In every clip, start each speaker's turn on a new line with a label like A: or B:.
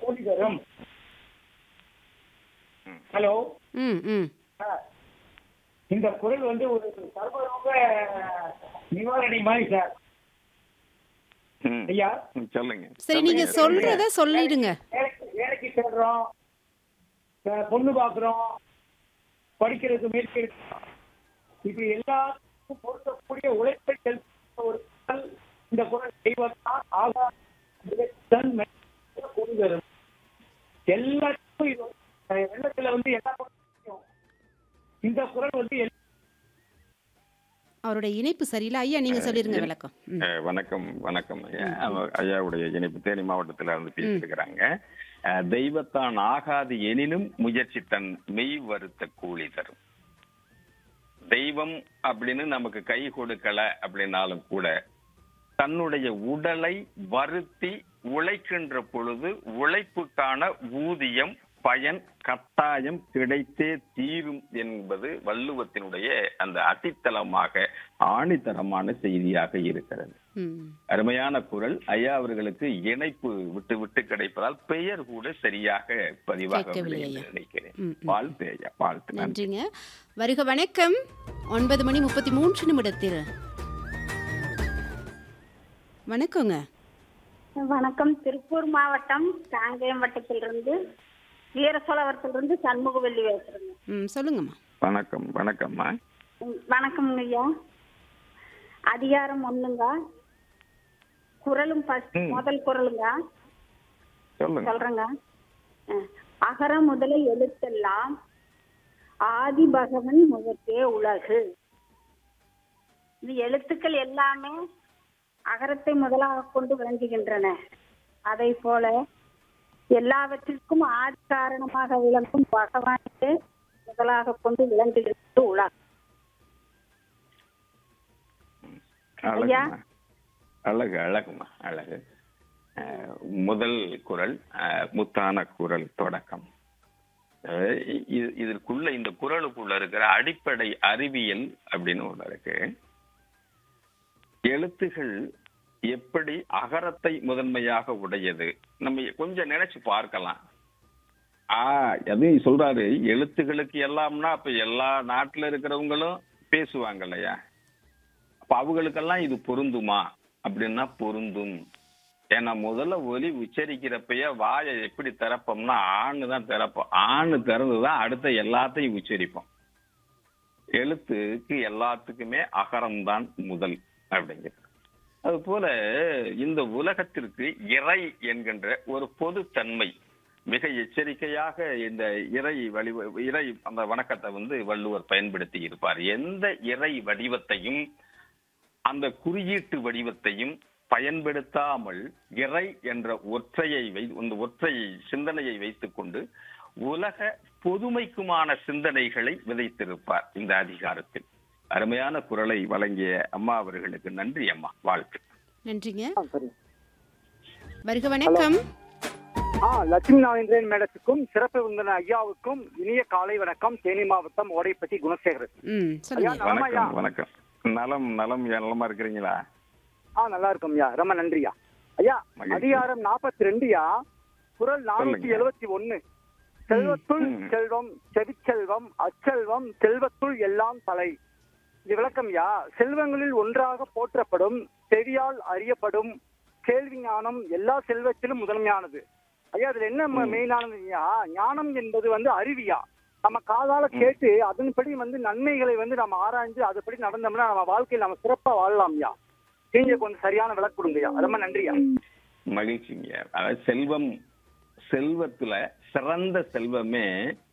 A: கூலி தரும்
B: ம்.
A: ஹலோ
C: ம் ம்
A: ஆ. இந்த குரல் வந்து ஒரு சர்வரோக நிவாரணி மாதிரி சார்
B: ம்.
A: ஐயா
B: ம், சொல்லுங்க
C: சரி நீங்க
B: சொல்லுங்க,
C: சொல்றத சொல்லிடுங்க
A: வேலைக்கு வேலைக்கு சேர்றோம் அஹ் பொண்ணு பார்க்குறோம் படிக்கிறதுக்கு முயற்சி எடுக்கிறோம். இப்படி எல்லாத்துக்கும் பொருத்தக்கூடிய உழைப்பை செலுத்த ஒரு குரல் இந்த குரல் செய்வதுதான் ஆகா தன் கூறுகிறது எல்லாத்துக்கும் இது வந்து, அஹ், வெள்ளத்துல வந்து எல்லா குரலும் இந்த குரல் வந்து எல்லா
C: அவருடைய இணைப்பு சரியில்லை ஐயா நீங்க சொல்லிருங்க விளக்கம் ம்.
B: அஹ், வணக்கம் வணக்கம் ஐயா அவ- ஐயாவுடைய இணைப்பு தேனி மாவட்டத்துல இருந்து பேசியிருக்கிறாங்க அஹ், தெய்வத்தான் ஆகாது எனினும் முயற்சி தன் மெய் வருத்த கூலி தரும் தெய்வம் அப்படின்னு நமக்கு கை கொடுக்கல அப்படின்னாலும் கூட தன்னுடைய உடலை வருத்தி உழைக்கின்ற பொழுது உழைப்புக்கான ஊதியம் பயன் கட்டாயம் கிடைத்தே தீரும் என்பது வள்ளுவத்தினுடைய அந்த அடித்தளமாக ஆணித்தரமான செய்தியாக இருக்கிறது
C: ம்.
B: அருமையான குரல் ஐயா அவர்களுக்கு இணைப்பு விட்டு விட்டு கிடைப்பதால் பெயர் கூட சரியாக பதிவாகவில்லை
C: கேட்கவில்லை
B: என்று
C: ஐயா.
B: நினைக்கிறேன்
C: ம், ம்.
B: வாழ்த்து ஐயா வாழ்த்து நன்றி
C: நன்றிங்க வருக வணக்கம் ஒன்பது மணி முப்பத்தி மூன்று நிமிடத்தில் வணக்கங்க
D: வணக்கம் திருப்பூர் மாவட்டம் காங்கேயம் வட்டத்திலிருந்து வீரசோழவரத்திலிருந்து சண்முகவல்லி பேசுறேங்க
C: ம் சொல்லுங்கம்மா
B: வணக்கம் வணக்கம்மா
D: ம், வணக்கம்ங்க ஐயா அதிகாரம் ஒண்ணுங்க குரலும் ஃபர்ஸ்ட்
B: ம்.
D: முதல் குரலுங்க
B: சொல்லுங்க
D: சொல்றேங்க அஹ், அகர முதல எழுத்தெல்லாம் ஆதி பகவன் முதற்றே உலகு இந்த எழுத்துக்கள் எல்லாமே அகரத்தை முதலாக கொண்டு விளங்குகின்றன அதை போல எல்லாவற்றிற்கும் ஆதி காரணமாக விளங்கும் பகவானே முதலாக கொண்டு விளங்குகிறது உலகம் ஐயா.
B: அழகுமா அழகு அழகுமா அழகு அஹ், முதல் குரல் அஹ், முத்தான குரல் தொடக்கம் அஹ், இ- இதற்குள்ள இந்த குரலுக்குள்ள இருக்கிற அடிப்படை அறிவியல் அப்படின்னு ஒண்ணு இருக்கு எழுத்துகள் எப்படி அகரத்தை முதன்மையாக உடையது நம்ம கொஞ்சம் நினைச்சு பார்க்கலாம் ஆ எதையும் சொல்றாரு எழுத்துகளுக்கு எல்லாம்னா அப்ப எல்லா நாட்டுல இருக்கிறவங்களும் பேசுவாங்க இல்லையா அப்ப அவங்களுக்கெல்லாம் இது பொருந்துமா அப்படின்னா பொருந்தும் ஏன்னா முதல்ல ஒலி உச்சரிக்கிறப்பயே வாயை எப்படி திறப்போம்னா ஆணு தான் திறப்போம் ஆணு திறந்துதான் அடுத்த எல்லாத்தையும் உச்சரிப்போம் எழுத்துக்கு எல்லாத்துக்குமே அகரம்தான் முதல் அப்படிங்கிறது அது போல இந்த உலகத்திற்கு இறை என்கின்ற ஒரு பொதுத்தன்மை மிக எச்சரிக்கையாக இந்த இறை வழி இறை அந்த வணக்கத்தை வந்து வள்ளுவர் பயன்படுத்தி இருப்பார் எந்த இறை வடிவத்தையும் அந்த குறியீட்டு வடிவத்தையும் பயன்படுத்தாமல் இறை என்ற ஒற்றையை வை இந்த ஒற்றை சிந்தனையை வைத்துக் கொண்டு உலக பொதுமைக்குமான சிந்தனைகளை விதைத்திருப்பார் இந்த அதிகாரத்தில் அருமையான குரலை வழங்கிய அம்மா அவர்களுக்கு நன்றி அம்மா வாழ்த்து
C: நன்றிங்க
E: ஆ, சரி
C: வருக வணக்கம்
E: ஆ லட்சுமி நாகேந்திரன் மேடத்துக்கும் சிறப்பு விருந்தினர் ஐயாவுக்கும் இனிய காலை வணக்கம் தேனி மாவட்டம் ஓடைப்பட்டி குணசேகரன்
C: ம் சொல்லுங்க
E: ஐயா, நலமா ஐயா?
B: வணக்கம் வணக்கம் நலம் நலம் நலமா இருக்கிறீங்களா
E: ஆ நல்லா இருக்கும் ஐயா ரொம்ப நன்றியா ஐயா
B: மகிழ்ச்சி.
E: அதிகாரம் நாற்பத்தி ரெண்டுயா குரல் நானூத்தி
B: சொல்லுங்க.
E: எழுபத்தி ஒண்ணு செல்வத்துள்
B: ம்.
E: செல்வம் செவிச்செல்வம் அச்செல்வம் செல்வத்துள் எல்லாம் தலை இது விளக்கம்யா செல்வங்களில் ஒன்றாக போற்றப்படும் செவியால் அறியப்படும் கேள்வி ஞானம் எல்லா செல்வத்திலும் முதன்மையானது ஐயா அதுல என்ன
B: ம்.
E: மெயினானதுயா ஞானம் என்பது வந்து அறிவியா நம்ம காதால கேட்டு அதன்படி வந்து நன்மைகளை வந்து நம்ம ஆராய்ஞ்சு அதுபடி நடந்தோம்னா நம்ம வாழ்க்கையில் நம்ம சிறப்பா வாழலாம்யா நீங்க கொஞ்சம் சரியான விளக்கு கொடுங்கய்யா ரொம்ப நன்றியா
B: மகிழ்ச்சிங்க அதாவது செல்வம் செல்வத்துல சிறந்த செல்வமே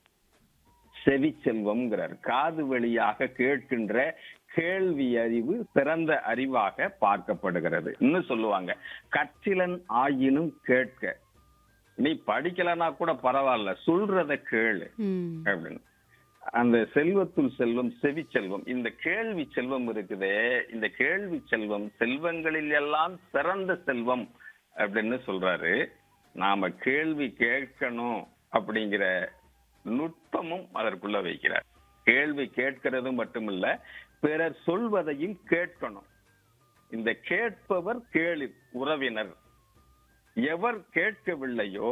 B: செவி செல்வம்ங்கிறார் காது வழியாக கேட்கின்ற கேள்வி அறிவு சிறந்த அறிவாக பார்க்கப்படுகிறது இன்னும் சொல்லுவாங்க கற்றிலன் ஆயினும் கேட்க நீ படிக்கலனா கூட பரவாயில்ல சொல்றத கேளு
C: ம்
B: அப்படின்னு அந்த செல்வத்துள் செல்வம் செவி செல்வம் இந்த கேள்வி செல்வம் இருக்குதே இந்த கேள்வி செல்வம் செல்வங்களில் எல்லாம் சிறந்த செல்வம் அப்படின்னு சொல்றாரு நாம கேள்வி கேட்கணும் அப்படிங்கிற நுட்பமும் அதற்குள்ள வைக்கிறார் கேள்வி கேட்கிறது மட்டுமில்ல பிறர் சொல்வதையும் கேட்கணும் இந்த கேட்பவர் கேளு உறவினர் எவர் கேட்கவில்லையோ